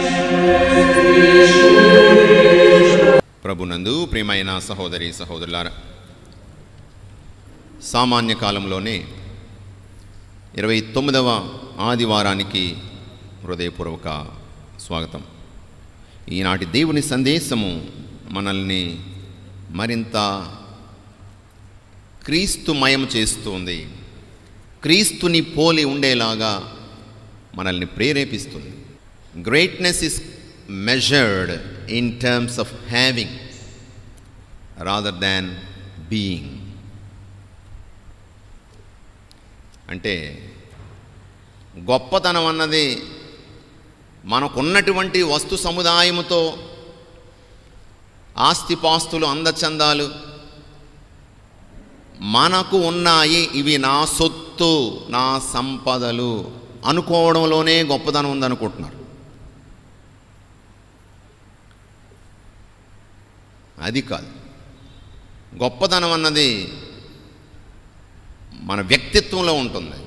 ప్రభునందు ప్రియమైన సహోదరి సహోదరులారా సామాన్య కాలంలోనే ఇరవై తొమ్మిదవ ఆదివారానికి హృదయపూర్వక స్వాగతం ఈనాటి దేవుని సందేశము మనల్ని మరింత క్రీస్తుమయం చేస్తుంది క్రీస్తుని పోలి ఉండేలాగా మనల్ని ప్రేరేపిస్తుంది greatness is measured in terms of having rather than being అంటే గొప్పతనం అన్నది మనకున్నటువంటి వస్తు సముదాయముతో ఆస్తిపాస్తులు అందచందాలు మనకు ఉన్నాయి ఇవి నా సొత్తు నా సంపదలు అనుకోవడంలోనే గొప్పదనం ఉందనుకుంటున్నారు అది కాదు గొప్పదనం అన్నది మన వ్యక్తిత్వంలో ఉంటుంది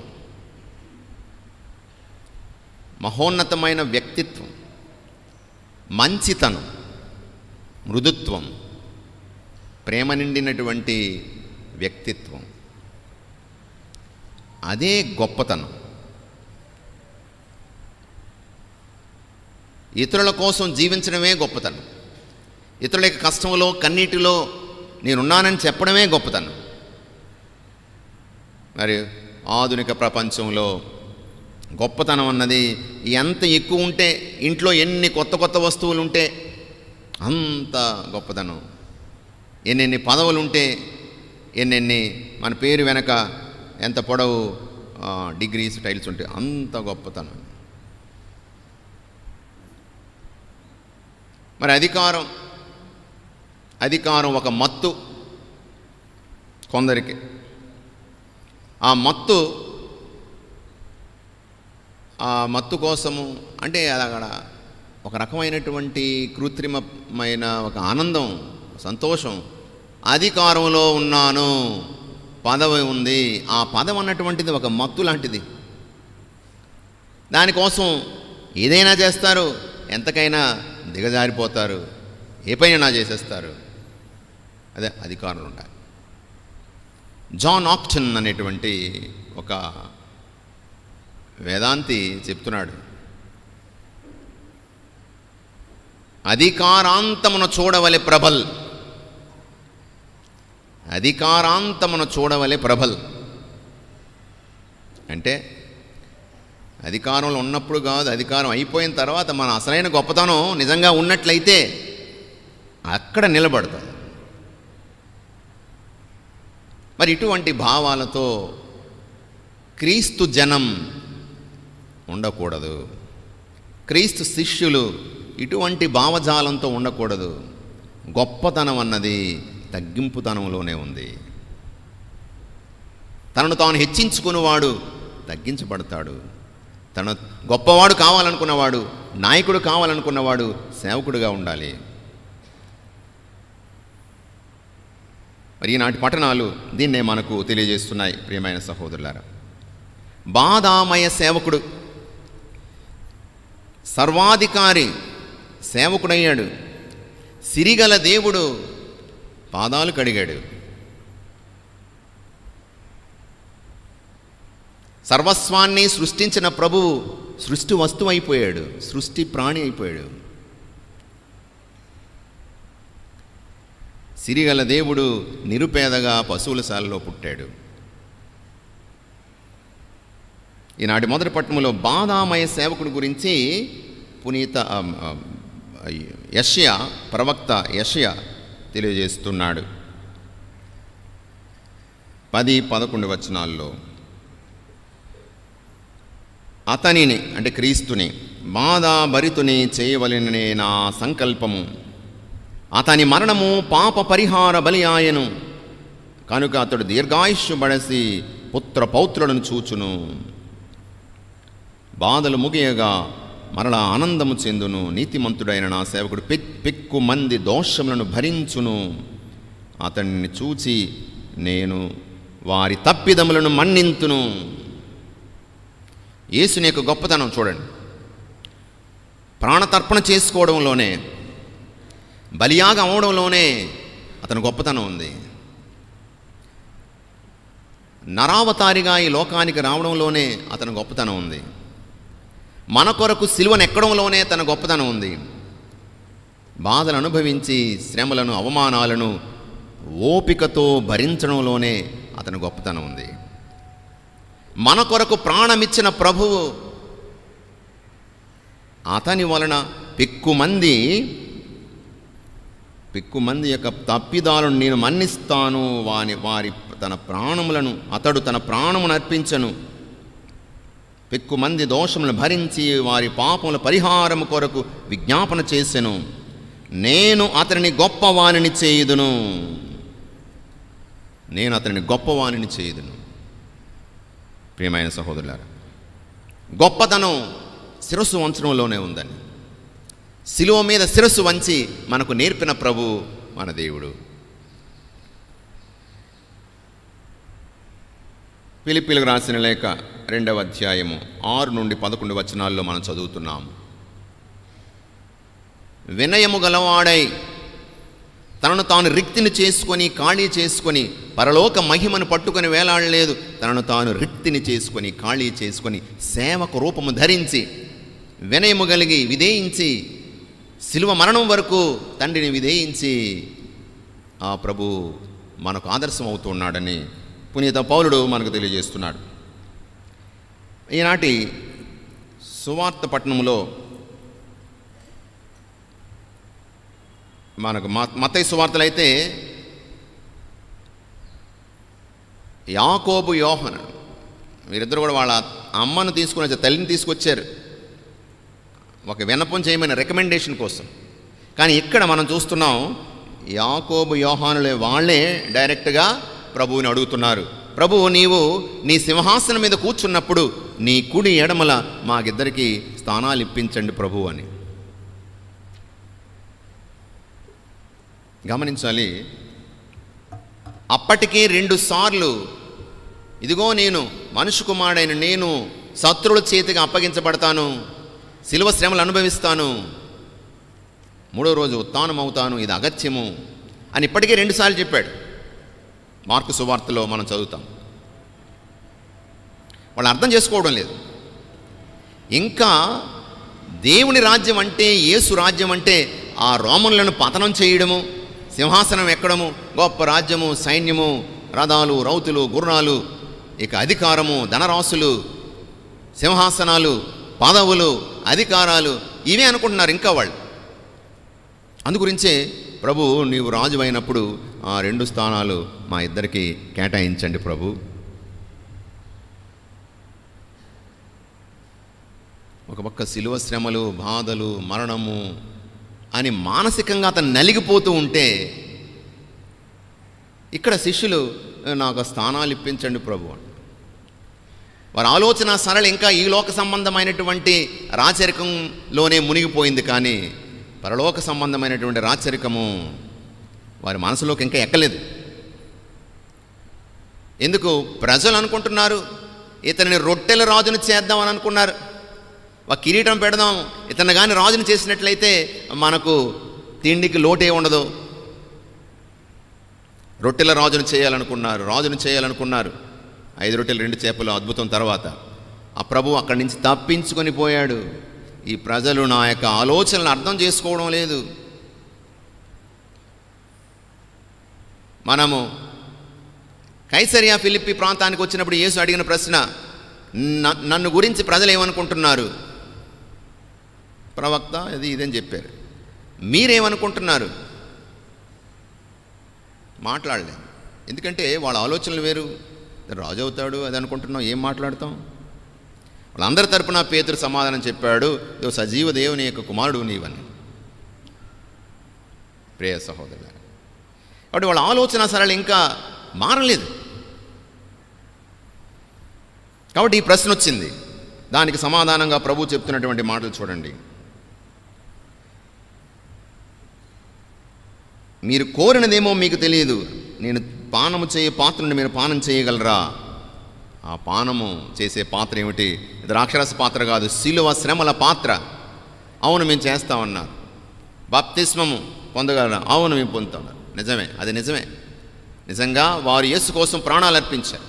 మహోన్నతమైన వ్యక్తిత్వం మంచితనం మృదుత్వం ప్రేమ నిండినటువంటి వ్యక్తిత్వం అదే గొప్పతనం ఇతరుల కోసం జీవించడమే గొప్పతనం ఇతరుల యొక్క కష్టంలో కన్నీటిలో నేనున్నానని చెప్పడమే గొప్పతనం మరి ఆధునిక ప్రపంచంలో గొప్పతనం అన్నది ఎంత ఎక్కువ ఉంటే ఇంట్లో ఎన్ని కొత్త కొత్త వస్తువులు ఉంటే అంత గొప్పతనం ఎన్నెన్ని పదవులు ఉంటే ఎన్నెన్ని మన పేరు వెనక ఎంత పొడవు ఆ, డిగ్రీస్ టైల్స్ ఉంటే అంత గొప్పతనం మరి అధికారం అధికారం ఒక మత్తు కొందరికి ఆ మత్తు ఆ మత్తు కోసము అంటే అది అక్కడ ఒక రకమైనటువంటి కృత్రిమమైన ఒక ఆనందం సంతోషం అధికారంలో ఉన్నాను పదవి ఉంది ఆ పదవి అన్నటువంటిది ఒక మత్తు లాంటిది దానికోసం ఏదైనా చేస్తారు ఎంతకైనా దిగజారిపోతారు ఏ పైన చేసేస్తారు అదే అధికారులు ఉండాలి జాన్ ఆక్టన్ అనేటువంటి ఒక వేదాంతి చెప్తున్నాడు అధికారాంతమున చూడవలె ప్రబల్ అధికారాంతమున చూడవలె ప్రబల్ అంటే అధికారంలో ఉన్నప్పుడు కాదు అధికారం అయిపోయిన తర్వాత మన అసలైన గొప్పతనం నిజంగా ఉన్నట్లయితే అక్కడ నిలబడతాం మరి ఇటువంటి భావాలతో క్రీస్తు జనం ఉండకూడదు క్రీస్తు శిష్యులు ఇటువంటి భావజాలంతో ఉండకూడదు గొప్పతనం అన్నది తగ్గింపుతనంలోనే ఉంది తనను తాను హెచ్చించుకునేవాడు తగ్గించబడతాడు తన గొప్పవాడు కావాలనుకున్నవాడు నాయకుడు కావాలనుకున్నవాడు సేవకుడుగా ఉండాలి మరి ఈనాటి పట్టణాలు దీన్నే మనకు తెలియజేస్తున్నాయి ప్రియమైన సహోదరులారా బాధామయ సేవకుడు సర్వాధికారి సేవకుడయ్యాడు సిరిగల దేవుడు పాదాలు కడిగాడు సర్వస్వాన్ని సృష్టించిన ప్రభువు సృష్టి వస్తువు అయిపోయాడు సృష్టి ప్రాణి అయిపోయాడు సిరిగల దేవుడు నిరుపేదగా పశువుల శాలలో పుట్టాడు ఈనాటి మొదటి పట్టణంలో బాధామయ సేవకుడి గురించి పునీత ఆ, ఆ, యష్యా ప్రవక్త యష్యా తెలియజేస్తున్నాడు పది పదకొండు వచనాల్లో అతనిని అంటే క్రీస్తుని బాధాభరితుని చేయవలననే నా సంకల్పము అతని మరణము పాప పరిహార బలి ఆయను కనుక అతడు దీర్ఘాయుష్యు బడసి పుత్ర పౌత్రులను చూచును బాధలు ముగియగా మరలా ఆనందము చెందును నీతిమంతుడైన నా సేవకుడు పెక్ పెక్కు మంది దోషములను భరించును అతన్ని చూచి నేను వారి తప్పిదములను మన్నింతును యేసుని యొక్క గొప్పతనం చూడండి ప్రాణతర్పణ చేసుకోవడంలోనే బలియాగం అవడంలోనే అతని గొప్పతనం ఉంది నరావతారిగా ఈ లోకానికి రావడంలోనే అతని గొప్పతనం ఉంది మన కొరకు సిలువను ఎక్కడంలోనే తన గొప్పతనం ఉంది బాధలు అనుభవించి శ్రమలను అవమానాలను ఓపికతో భరించడంలోనే అతని గొప్పతనం ఉంది మన కొరకు ప్రాణమిచ్చిన ప్రభువు అతని వలన పెక్కుమంది పెక్కుమంది యొక్క తప్పిదాలను నేను మన్నిస్తాను వాని వారి తన ప్రాణములను అతడు తన ప్రాణమును అర్పించను పెక్కుమంది దోషములను భరించి వారి పాపముల పరిహారము కొరకు విజ్ఞాపన చేసెను నేను అతనిని గొప్పవానిని చేయుదును నేను అతనిని గొప్పవానిని చేయుదును ప్రియమైన సహోదరులారా గొప్పతనం శిరస్సు వంచడంలోనే ఉందని శిలువ మీద శిరస్సు వంచి మనకు నేర్పిన ప్రభు మన దేవుడు పిలిపిలకు రాసిన లేఖ రెండవ అధ్యాయము ఆరు నుండి పదకొండు వచనాల్లో మనం చదువుతున్నాము వినయము గలవాడై తనను తాను రిక్తిని చేసుకొని ఖాళీ చేసుకొని పరలోక మహిమను పట్టుకొని వేలాడలేదు తనను తాను రిక్తిని చేసుకొని ఖాళీ చేసుకొని సేవకు రూపము ధరించి వినయము కలిగి విధేయించి శిలువ మరణం వరకు తండ్రిని విధేయించి ఆ ప్రభు మనకు ఆదర్శం అవుతున్నాడని పునీత పౌలుడు మనకు తెలియజేస్తున్నాడు ఈనాటి సువార్త పట్టణంలో మనకు మతై సువార్తలు అయితే యాకోబు యోహన వీరిద్దరు కూడా వాళ్ళ అమ్మను తీసుకుని వచ్చారు తల్లిని తీసుకొచ్చారు ఒక విన్నపం చేయమని రికమెండేషన్ కోసం కానీ ఇక్కడ మనం చూస్తున్నాం యాకోబు యోహానులే వాళ్ళే డైరెక్ట్గా ప్రభువుని అడుగుతున్నారు ప్రభువు నీవు నీ సింహాసనం మీద కూర్చున్నప్పుడు నీ కుడి ఎడమల మాకిద్దరికి స్థానాలు ఇప్పించండి ప్రభు అని గమనించాలి అప్పటికే రెండు సార్లు ఇదిగో నేను మనుషు కుమారుడైన నేను శత్రువుల చేతికి అప్పగించబడతాను శిలువ శ్రమలు అనుభవిస్తాను మూడో రోజు ఉత్థానం అవుతాను ఇది అగత్యము అని ఇప్పటికే రెండుసార్లు చెప్పాడు మార్కు సువార్తలో మనం చదువుతాం వాళ్ళు అర్థం చేసుకోవడం లేదు ఇంకా దేవుని రాజ్యం అంటే యేసు రాజ్యం అంటే ఆ రోమన్లను పతనం చేయడము సింహాసనం ఎక్కడము గొప్ప రాజ్యము సైన్యము రథాలు రౌతులు గుర్రాలు ఇక అధికారము ధనరాశులు సింహాసనాలు పదవులు అధికారాలు ఇవే అనుకుంటున్నారు ఇంకా వాళ్ళు అందుగురించే ప్రభు నీవు రాజు అయినప్పుడు ఆ రెండు స్థానాలు మా ఇద్దరికి కేటాయించండి ప్రభు ఒక పక్క శిలువ శ్రమలు బాధలు మరణము అని మానసికంగా అతను నలిగిపోతూ ఉంటే ఇక్కడ శిష్యులు నాకు స్థానాలు ఇప్పించండి ప్రభు అంట వారి ఆలోచన సరళ ఇంకా ఈ లోక సంబంధమైనటువంటి రాచరికంలోనే మునిగిపోయింది కానీ పరలోక సంబంధమైనటువంటి రాచరికము వారి మనసులోకి ఇంకా ఎక్కలేదు ఎందుకు ప్రజలు అనుకుంటున్నారు ఇతనిని రొట్టెల రాజును చేద్దామని అనుకున్నారు ఒక కిరీటం పెడదాం ఇతను కానీ రాజును చేసినట్లయితే మనకు తిండికి లోటే ఉండదు రొట్టెల రాజును చేయాలనుకున్నారు రాజును చేయాలనుకున్నారు ఐదు రొట్టెలు రెండు చేపలు అద్భుతం తర్వాత ఆ ప్రభు అక్కడి నుంచి తప్పించుకొని పోయాడు ఈ ప్రజలు నా యొక్క ఆలోచనలు అర్థం చేసుకోవడం లేదు మనము కైసరియా ఫిలిప్పి ప్రాంతానికి వచ్చినప్పుడు యేసు అడిగిన ప్రశ్న "న- నన్ను గురించి ప్రజలు ఏమనుకుంటున్నారు ప్రవక్త ఇది ఇదని చెప్పారు మీరేమనుకుంటున్నారు మాట్లాడలేదు ఎందుకంటే వాళ్ళ ఆలోచనలు వేరు రాజు అవుతాడు అది అనుకుంటున్నాం ఏం మాట్లాడతాం వాళ్ళందరి తరపున పేతురు సమాధానం చెప్పాడు ఇదో సజీవ దేవుని యొక్క కుమారుడు నీవని ప్రియ సహోదరుల కాబట్టి వాళ్ళ ఆలోచన సరళి ఇంకా మారలేదు కాబట్టి ఈ ప్రశ్న వచ్చింది దానికి సమాధానంగా ప్రభు చెప్తున్నటువంటి మాటలు చూడండి మీరు కోరినదేమో మీకు తెలియదు నేను పానము చేయ పాత్రను మీరు పానం చేయగలరా ఆ పానము చేసే పాత్ర ఏమిటి ఇది రాక్షరస పాత్ర కాదు శిలువ శ్రమల పాత్ర అవును మేము చేస్తామన్నారు బాప్తిస్మము పొందగలరా అవును మేము పొందుతున్నారు నిజమే అది నిజమే నిజంగా వారు యేసు కోసం ప్రాణాలు అర్పించారు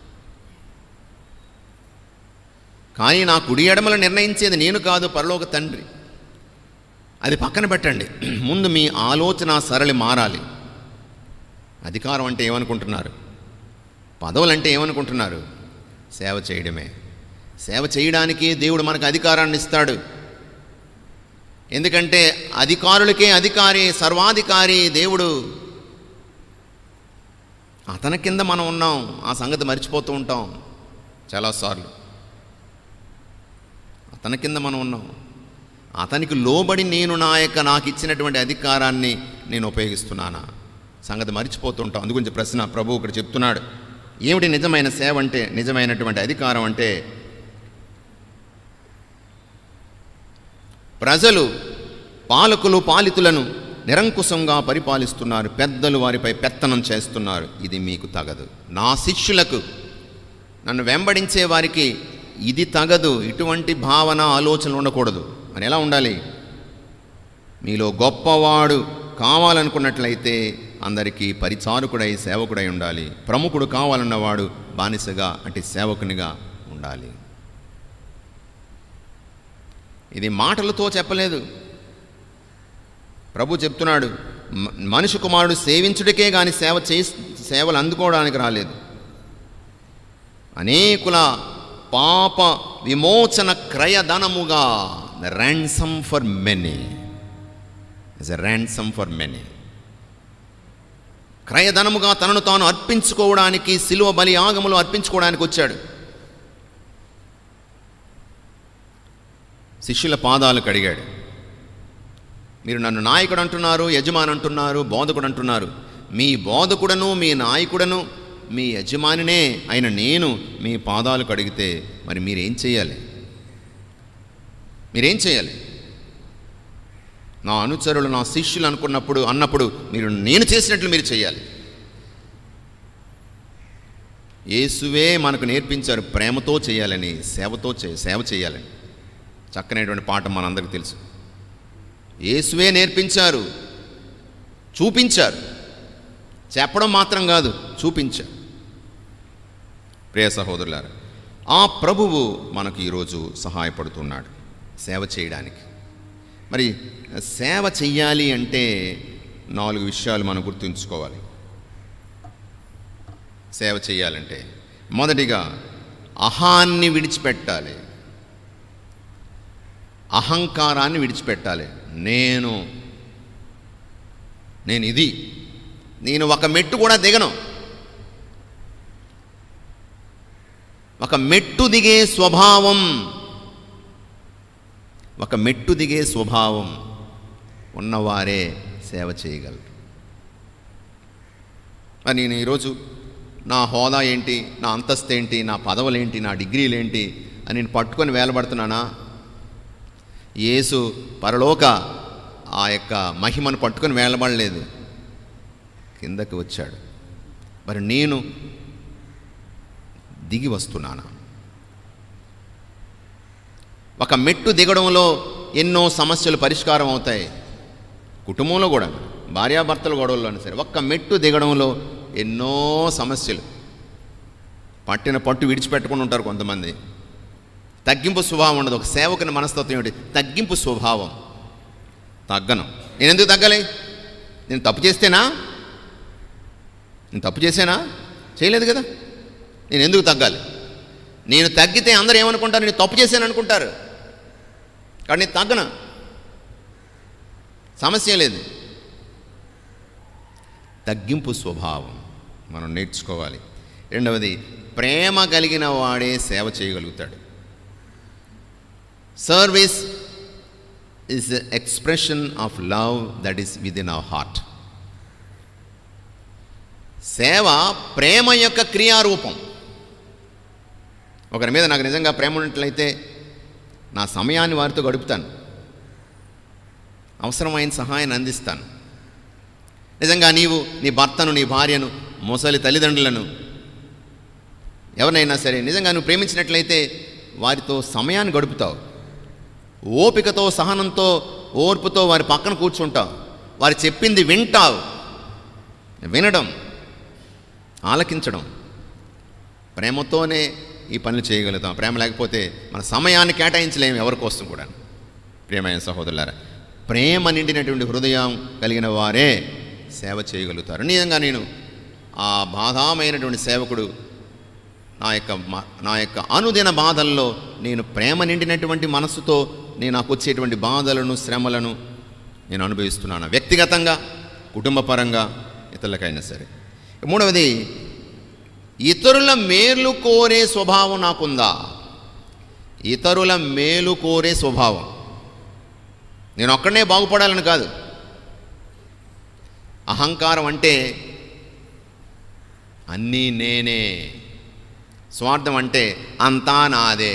కానీ నా కుడి ఎడమలు నిర్ణయించేది నేను కాదు పరలోక తండ్రి అది పక్కన పెట్టండి ముందు మీ ఆలోచన సరళి మారాలి అధికారం అంటే ఏమనుకుంటున్నారు పదవులు అంటే ఏమనుకుంటున్నారు సేవ చేయడమే సేవ చేయడానికి దేవుడు మనకు అధికారాన్ని ఇస్తాడు ఎందుకంటే అధికారులకే అధికారి సర్వాధికారి దేవుడు అతని కింద మనం ఉన్నాం ఆ సంగతి మర్చిపోతూ ఉంటాం చాలాసార్లు అతని కింద మనం ఉన్నాం అతనికి లోబడి నేను నా యొక్క నాకు ఇచ్చినటువంటి అధికారాన్ని నేను ఉపయోగిస్తున్నానా సంగతి మర్చిపోతుంటాం అందుగురించి ప్రశ్న ప్రభు ఇక్కడ చెప్తున్నాడు ఏమిటి నిజమైన సేవ అంటే నిజమైనటువంటి అధికారం అంటే ప్రజలు పాలకులు పాలితులను నిరంకుశంగా పరిపాలిస్తున్నారు పెద్దలు వారిపై పెత్తనం చేస్తున్నారు ఇది మీకు తగదు నా శిష్యులకు నన్ను వెంబడించే వారికి ఇది తగదు ఇటువంటి భావన ఆలోచనలు ఉండకూడదు అని ఎలా ఉండాలి మీలో గొప్పవాడు కావాలనుకున్నట్లయితే అందరికీ పరిచారకుడై సేవకుడై ఉండాలి ప్రముఖుడు కావాలన్నవాడు బానిసగా అంటే సేవకునిగా ఉండాలి ఇది మాటలతో చెప్పలేదు ప్రభు చెప్తున్నాడు మ- మనిషి కుమారుడు సేవించుడికే కానీ సేవ చే సేవలు అందుకోవడానికి రాలేదు అనేకుల పాప విమోచన క్రయధనముగా ransom for many is a ransom for many క్రయధనముగా తనను తాను అర్పించుకోవడానికి సిలువ బలి యాగములు అర్పించుకోవడానికి వచ్చాడు శిష్యుల పాదాలు కడిగాడు మీరు నన్ను నాయకుడు అంటున్నారు యజమాని అంటున్నారు బోధకుడు అంటున్నారు మీ బోధకుడను మీ నాయకుడను మీ యజమానినే అయిన నేను మీ పాదాలు కడిగితే మరి మీరేం చేయాలి మీరేం చేయాలి నా అనుచరులు నా శిష్యులు అనుకున్నప్పుడు అన్నప్పుడు మీరు నేను చేసినట్లు మీరు చేయాలి యేసువే మనకు నేర్పించారు ప్రేమతో చేయాలని సేవతో చే సేవ చేయాలని చక్కనైనటువంటి పాఠం మనందరికీ తెలుసు యేసువే నేర్పించారు చూపించారు చెప్పడం మాత్రం కాదు చూపించారు ప్రియ సహోదరులారా ఆ ప్రభువు మనకు ఈరోజు సహాయపడుతున్నాడు సేవ చేయడానికి మరి సేవ చెయ్యాలి అంటే నాలుగు విషయాలు మనం గుర్తుంచుకోవాలి సేవ చేయాలంటే మొదటిగా అహాన్ని విడిచిపెట్టాలి అహంకారాన్ని విడిచిపెట్టాలి నేను నేను ఇది నేను ఒక మెట్టు కూడా దిగను ఒక మెట్టు దిగే స్వభావం ఒక మెట్టు దిగే స్వభావం ఉన్నవారే సేవ చేయగలరు మరి నేను ఈరోజు నా హోదా ఏంటి నా అంతస్తు ఏంటి నా పదవులేంటి నా డిగ్రీలు ఏంటి అని నేను పట్టుకొని వేలబడుతున్నానా యేసు పరలోక ఆ యొక్క మహిమను పట్టుకొని వేలబడలేదు కిందకి వచ్చాడు మరి నేను దిగి వస్తున్నానా ఒక మెట్టు దిగడంలో ఎన్నో సమస్యలు పరిష్కారం అవుతాయి కుటుంబంలో కూడా భార్యాభర్తల గొడవల్లోనే సరే ఒక్క మెట్టు దిగడంలో ఎన్నో సమస్యలు పట్టిన పట్టు విడిచిపెట్టుకుని ఉంటారు కొంతమంది తగ్గింపు స్వభావం ఉండదు ఒక సేవకుని మనస్తత్వం ఏమిటి తగ్గింపు స్వభావం తగ్గను నేను ఎందుకు తగ్గాలి నేను తప్పు చేస్తేనా నేను తప్పు చేశానా చేయలేదు కదా నేను ఎందుకు తగ్గాలి నేను తగ్గితే అందరూ ఏమనుకుంటారు నేను తప్పు చేశాను అనుకుంటారు కానీ నేను తగ్గను సమస్య లేదు తగ్గింపు స్వభావం మనం నేర్చుకోవాలి రెండవది ప్రేమ కలిగిన వాడే సేవ చేయగలుగుతాడు service is expression of love that is with in our heart సేవ ప్రేమ యొక్క క్రియారూపం ఒకరి మీద నాకు నిజంగా ప్రేమ ఉన్నట్లయితే నా సమయాన్ని వారితో గడుపుతాను అవసరమైన సహాయాన్ని అందిస్తాను నిజంగా నీవు నీ భర్తను నీ భార్యను ముసలి తల్లిదండ్రులను ఎవరినైనా సరే నిజంగా నువ్వు ప్రేమించినట్లయితే వారితో సమయాన్ని గడుపుతావు ఓపికతో సహనంతో ఓర్పుతో వారి పక్కన కూర్చుంటావు వారు చెప్పింది వింటావు వినడం ఆలకించడం ప్రేమతోనే ఈ పనులు చేయగలుగుతాం ప్రేమ లేకపోతే మన సమయాన్ని కేటాయించలేము ఎవరి కోసం కూడా ప్రియమైన సహోదరులారా ప్రేమ నిండినటువంటి హృదయం కలిగిన వారే సేవ చేయగలుగుతారు నిజంగా నేను ఆ బాధామైనటువంటి సేవకుడు నా యొక్క మ- నా యొక్క అనుదిన బాధల్లో నేను ప్రేమ నిండినటువంటి మనస్సుతో నేను నాకు వచ్చేటువంటి బాధలను శ్రమలను నేను అనుభవిస్తున్నాను వ్యక్తిగతంగా కుటుంబపరంగా ఇతరులకైనా సరే మూడవది ఇతరుల మేలు కోరే స్వభావం నాకుందా ఇతరుల మేలు కోరే స్వభావం నేను ఒక్కడనే బాగుపడాలని కాదు అహంకారం అంటే అన్నీ నేనే స్వార్థం అంటే అంతా నాదే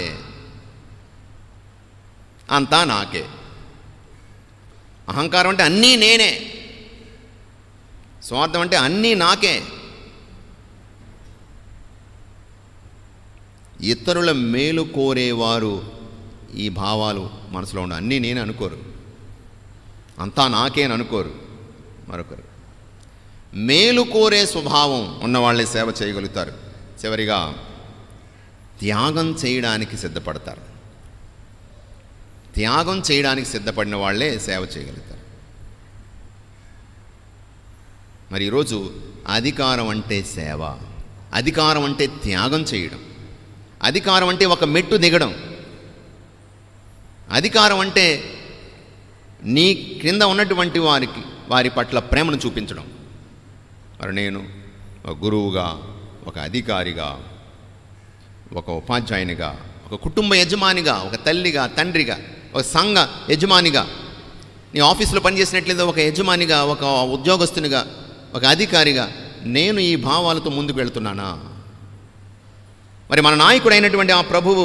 అంతా నాకే అహంకారం అంటే అన్నీ నేనే స్వార్థం అంటే అన్నీ నాకే ఇతరుల మేలు కోరేవారు ఈ భావాలు మనసులో ఉండ అన్నీ నేను అనుకోరు అంతా నాకే అని అనుకోరు మరొకరు మేలు కోరే స్వభావం ఉన్నవాళ్ళే సేవ చేయగలుగుతారు చివరిగా త్యాగం చేయడానికి సిద్ధపడతారు త్యాగం చేయడానికి సిద్ధపడిన వాళ్ళే సేవ చేయగలుగుతారు మరి ఈరోజు అధికారం అంటే సేవ అధికారం అంటే త్యాగం చేయడం అధికారం అంటే ఒక మెట్టు దిగడం అధికారం అంటే నీ క్రింద ఉన్నటువంటి వారికి వారి పట్ల ప్రేమను చూపించడం మరి నేను ఒక గురువుగా ఒక అధికారిగా ఒక ఉపాధ్యాయునిగా ఒక కుటుంబ యజమానిగా ఒక తల్లిగా తండ్రిగా ఒక సంఘ యజమానిగా నీ ఆఫీసులో పనిచేసినట్లయితే ఒక యజమానిగా ఒక ఉద్యోగస్తునిగా ఒక అధికారిగా నేను ఈ భావాలతో ముందుకు వెళ్తున్నానా మరి మన నాయకుడైనటువంటి ఆ ప్రభువు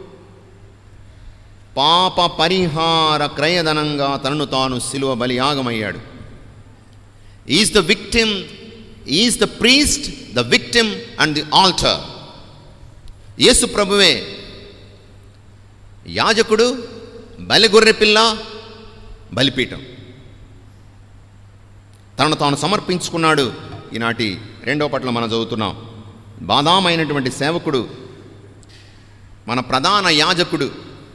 పాప పరిహార క్రయధనంగా తనను తాను సిలువ బలియాగమయ్యాడు is the victim is the priest the victim and the altar Yesu ప్రభువే యాజకుడు బలిగొర్రె పిల్ల బలిపీఠం తనను తాను సమర్పించుకున్నాడు ఈనాటి రెండో పట్ల మనం చదువుతున్నాం బాధామైనటువంటి సేవకుడు మన ప్రధాన యాజకుడు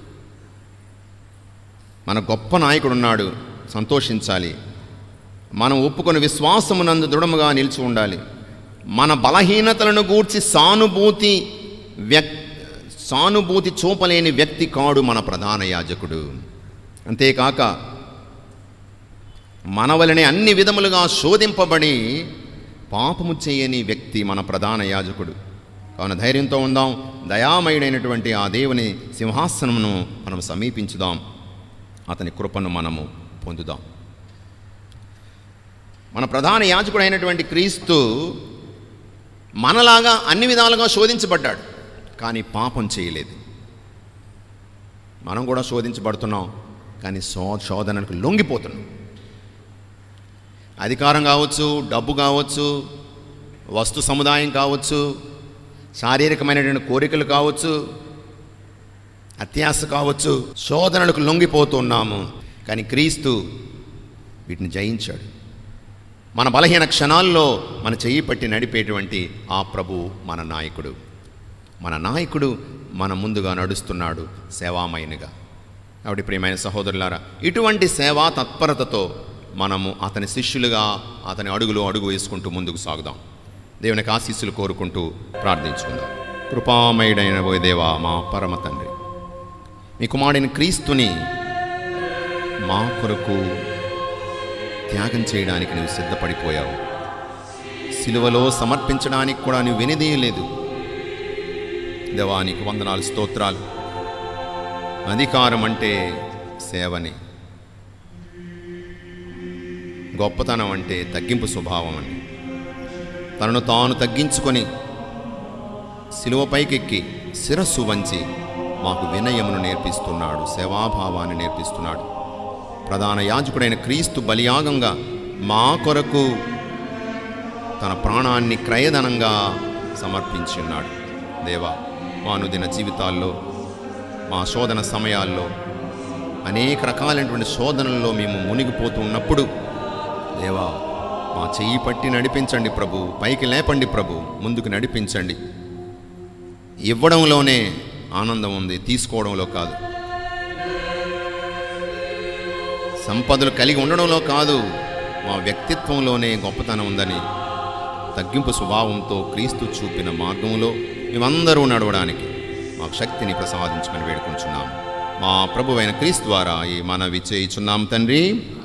మన గొప్ప నాయకుడు ఉన్నాడు సంతోషించాలి మనం ఒప్పుకొని విశ్వాసమునందు దృఢముగా నిలిచి ఉండాలి మన బలహీనతలను గూర్చి సానుభూతి వ్యక్ సానుభూతి చూపలేని వ్యక్తి కాడు మన ప్రధాన యాజకుడు అంతేకాక మన వలనే అన్ని విధములుగా శోధింపబడి పాపము చేయని వ్యక్తి మన ప్రధాన యాజకుడు కావున ధైర్యంతో ఉందాం దయామయుడైనటువంటి ఆ దేవుని సింహాసనమును మనం సమీపించుదాం అతని కృపను మనము పొందుదాం మన ప్రధాన యాజకుడైనటువంటి క్రీస్తు మనలాగా అన్ని విధాలుగా శోధించబడ్డాడు కానీ పాపం చేయలేదు మనం కూడా శోధించబడుతున్నాం కానీ సో శోధనకు లొంగిపోతున్నాం అధికారం కావచ్చు డబ్బు కావచ్చు వస్తు సముదాయం కావచ్చు శారీరకమైనటువంటి కోరికలు కావచ్చు అత్యాశ కావచ్చు శోధనలకు లొంగిపోతున్నాము కానీ క్రీస్తు వీటిని జయించాడు మన బలహీన క్షణాల్లో మన చెయ్యి పట్టి నడిపేటువంటి ఆ ప్రభు మన నాయకుడు మన నాయకుడు మన ముందుగా నడుస్తున్నాడు సేవామయునిగా కాబట్టి ప్రియమైన సహోదరులారా ఇటువంటి సేవా తత్పరతతో మనము అతని శిష్యులుగా అతని అడుగులో అడుగు వేసుకుంటూ ముందుకు సాగుదాం దేవునికి ఆశీస్సులు కోరుకుంటూ ప్రార్థించుకుందాం కృపామయుడైన ఓ దేవా మా పరమ తండ్రి మీ కుమారుడైన క్రీస్తుని మా కొరకు త్యాగం చేయడానికి నువ్వు సిద్ధపడిపోయావు సిలువలో సమర్పించడానికి కూడా నువ్వు వినిదీయలేదు దేవానికి వందనాలు స్తోత్రాలు అధికారం అంటే సేవని గొప్పతనం అంటే తగ్గింపు స్వభావం అని తనను తాను తగ్గించుకొని శిలువ పైకెక్కి శిరస్సు వంచి మాకు వినయమును నేర్పిస్తున్నాడు సేవాభావాన్ని నేర్పిస్తున్నాడు ప్రధాన యాజకుడైన క్రీస్తు బలియాగంగా మా కొరకు తన ప్రాణాన్ని క్రయధనంగా సమర్పించి ఉన్నాడు దేవా మా అనుదిన జీవితాల్లో మా శోధన సమయాల్లో అనేక రకాలైనటువంటి శోధనల్లో మేము మునిగిపోతూ ఉన్నప్పుడు దేవా మా చెయ్యి పట్టి నడిపించండి ప్రభు పైకి లేపండి ప్రభు ముందుకు నడిపించండి ఇవ్వడంలోనే ఆనందం ఉంది తీసుకోవడంలో కాదు సంపదలు కలిగి ఉండడంలో కాదు మా వ్యక్తిత్వంలోనే గొప్పతనం ఉందని తగ్గింపు స్వభావంతో క్రీస్తు చూపిన మార్గంలో మేమందరూ నడవడానికి మాకు శక్తిని ప్రసాదించమని వేడుకుంటున్నాం మా ప్రభువైన క్రీస్తు ద్వారా ఈ మనవి చేయుచున్నాం తండ్రి